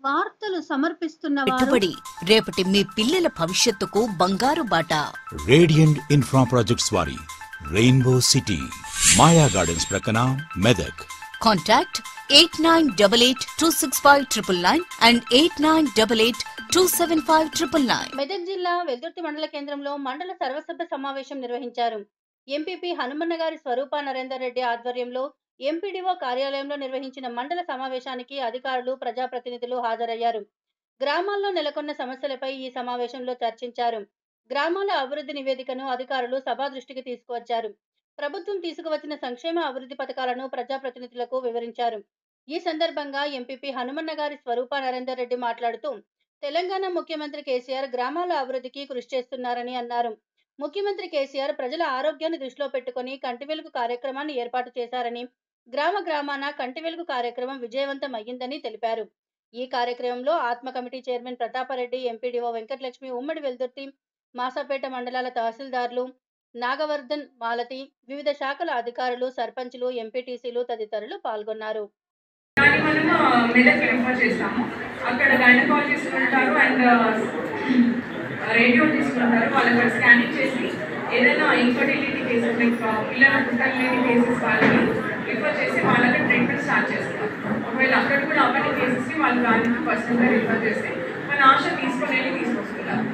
వార్తలు సమర్పిస్తున్న వారు పెట్టుబడి రేపటి మీ పిల్లల భవిష్యత్తుకు బంగారు బాట రేడియంట్ ఇన్ఫ్రా ప్రాజెక్ట్స్ వారి రెయిన్బో సిటీ మాయా గార్డెన్స్ ప్రక్కన Medak contact eight nine double eight two six five triple nine and eight nine double eight two seven five triple nine Medak జిల్లా వెల్దుర్తి మండల కేంద్రంలో మండల సర్వసభ్య సమావేశం నిర్వహించారు ఎంపీపీ హనుమన్న గారి స్వరూప నరేందర్ రెడ్డి ఆధ్వర్యంలో ఎంపీడీఓ కార్యాలయంలో నిర్వహించిన మండల సమావేశానికి అధికారులు ప్రజాప్రతినిధులు హాజరయ్యారు గ్రామాల్లో నెలకొన్న సమస్యలపై ఈ సమావేశంలో చర్చించారు గ్రామాల అభివృద్ధి నివేదికను అధికారులు సభా దృష్టికి తీసుకువచ్చారు ప్రభుత్వం తీసుకువచ్చిన సంక్షేమ అభివృద్ధి పథకాలను ప్రజాప్రతినిధులకు వివరించారు ఈ సందర్భంగా ఎంపీపీ హనుమన్న గారి స్వరూప నరేందర్ రెడ్డి మాట్లాడుతూ తెలంగాణ ముఖ్యమంత్రి కేసీఆర్ గ్రామాల అభివృద్ధికి కృషి చేస్తున్నారని అన్నారు ముఖ్యమంత్రి కేసీఆర్ ప్రజల ఆరోగ్యాన్ని దృష్టిలో పెట్టుకుని కంటి వెలుగు కార్యక్రమాన్ని ఏర్పాటు చేశారని గ్రామ గ్రామాన కంటి వెలుగు కార్యక్రమం విజయవంతం అయ్యిందని తెలిపారు ఈ కార్యక్రమంలో ఆత్మ committee chairman Pratapreddy MPDO Venkatalakshmi ఉమ్మడి వెల్దుర్తి మాసాపేట మండలాల తహసీల్దార్లు నాగవర్ధన్ మాలతి వివిధ శాఖల అధికారులు సర్పంచులు ఎంపీటీసీలు తదితరులు పాల్గొన్నారు దాన్ని మనం మెదక్ రిఫర్ చేస్తాము అక్కడ గైనకాలజిస్ట్ ఉంటారు అండ్ రేడియోలజిస్ట్ ఉంటారు వాళ్ళు అక్కడ స్కానింగ్ చేసి ఏదైనా ఇన్ఫర్టిలిటీ కేసెస్ లైక్ పిల్లల పుట్టలేని కేసెస్ వాళ్ళని రిఫర్ చేసి వాళ్ళకి ట్రీట్మెంట్ స్టార్ట్ చేస్తారు ఒకవేళ అక్కడ కూడా అవ్వని కేసెస్ని వాళ్ళు దానికి పర్సనల్గా రిఫర్ చేస్తే మన ఆశ తీసుకొని వెళ్ళి తీసుకొస్తున్నారు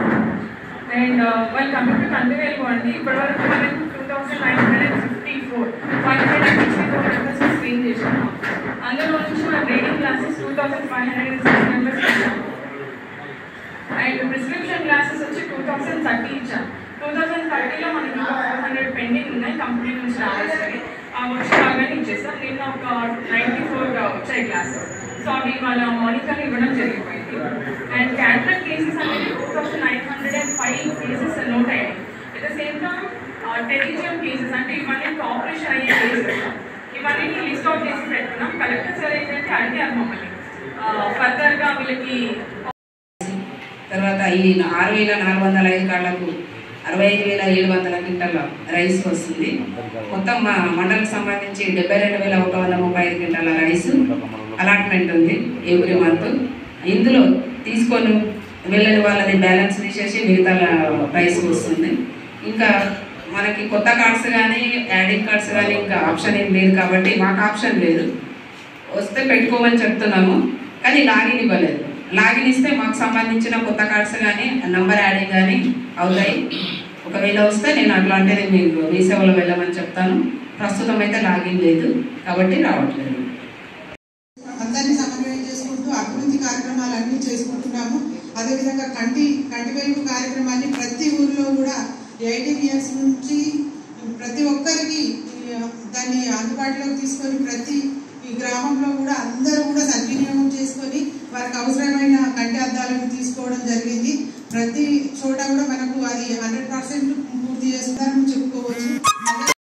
అండ్ వాళ్ళు కమిటీ కంటిన్యూ అండి ఇప్పటివరకు మనం two thousand nine hundred and fifty four five hundred and sixty four members screen చేసాము అందులో నుంచి మన reading classes two thousand five hundred and six members ఇచ్చాము అండ్ ప్రిస్క్రిప్షన్ క్లాసెస్ వచ్చి టూ థౌసండ్ థర్టీ ఇచ్చాం టూ థౌసండ్ థర్టీలో మనకి ఇంకా ఫోర్ హండ్రెడ్ పెండింగ్ ఉన్నాయి కంపెనీ నుంచి రావాల్సింది ఆ వచ్చి రాగానే ఇచ్చేస్తాం నిన్న ఒక నైంటీ ఫోర్ వచ్చాయి క్లాసెస్ సో అవి వాళ్ళ మోనికర్ని ఇవ్వడం జరిగిపోయింది అండ్ క్యాన్సర్ కేసెస్ అనేది two thousand nine hundred and five cases note అయ్యాయి అట్ ద సేమ్ టైమ్ టెలిజియం కేసెస్ అంటే ఇవన్నీ ఆపరేషన్ అయ్యే కేసెస్ ఇవన్నీ లిస్ట్ అవుట్ చేసి పెట్టుకున్నాం కలెక్టర్ సార్ ఏంటంటే అడిగారు మమ్మల్ని ఫర్దర్గా వీళ్ళకి తర్వాత ఈ ఆరు వేల నాలుగు వందల ఐదు కాళ్లకు అరవై ఐదు వేల ఏడు వందల క్వింటాల రైస్ వస్తుంది మొత్తం మా మండలకు సంబంధించి డెబ్బై రెండు వేల ఒక వంద ముప్పై ఐదు క్వింటాల రైస్ అలాట్మెంట్ ఉంది ఎవ్రీ మంత్ ఇందులో తీసుకొని వెళ్ళని వాళ్ళది బ్యాలెన్స్ తీసేసి మిగతా రైస్ వస్తుంది ఇంకా మనకి కొత్త కార్డ్స్ కానీ యాడింగ్ కార్డ్స్ కానీ ఇంకా ఆప్షన్ ఏం లేదు కాబట్టి మాకు ఆప్షన్ లేదు వస్తే పెట్టుకోమని చెప్తున్నాము కానీ లాగిన్ ఇవ్వలేదు లాగిన్ ఇస్తే మాకు సంబంధించిన కొత్త కార్డ్స్ కానీ నంబర్ యాడింగ్ కానీ అవుతాయి ఒకవేళ వస్తే నేను అట్లాంటిది మీకు మీ సేవలో వెళ్ళమని చెప్తాను ప్రస్తుతం అయితే లాగిన్ లేదు కాబట్టి రావట్లేదు అందరినీ సమన్వయం చేసుకుంటూ అభివృద్ధి కార్యక్రమాలు అన్ని చేసుకుంటున్నాము అదేవిధంగా కంటి కంటి వెలుగు కార్యక్రమాన్ని ప్రతి ఊరిలో కూడా ఎయిటీన్ ఇయర్స్ నుంచి ప్రతి ఒక్కరికి ఈ, దాన్ని అందుబాటులోకి తీసుకొని ప్రతి ఈ గ్రామంలో కూడా అందరూ కూడా సద్వినియోగం చేసుకొని వారికి అవసరమైన కంటి అద్దాలను తీసుకోవడం జరిగింది ప్రతి చోట కూడా మనకు అది హండ్రెడ్ పర్సెంట్ పూర్తి చేస్తారని చెప్పుకోవచ్చు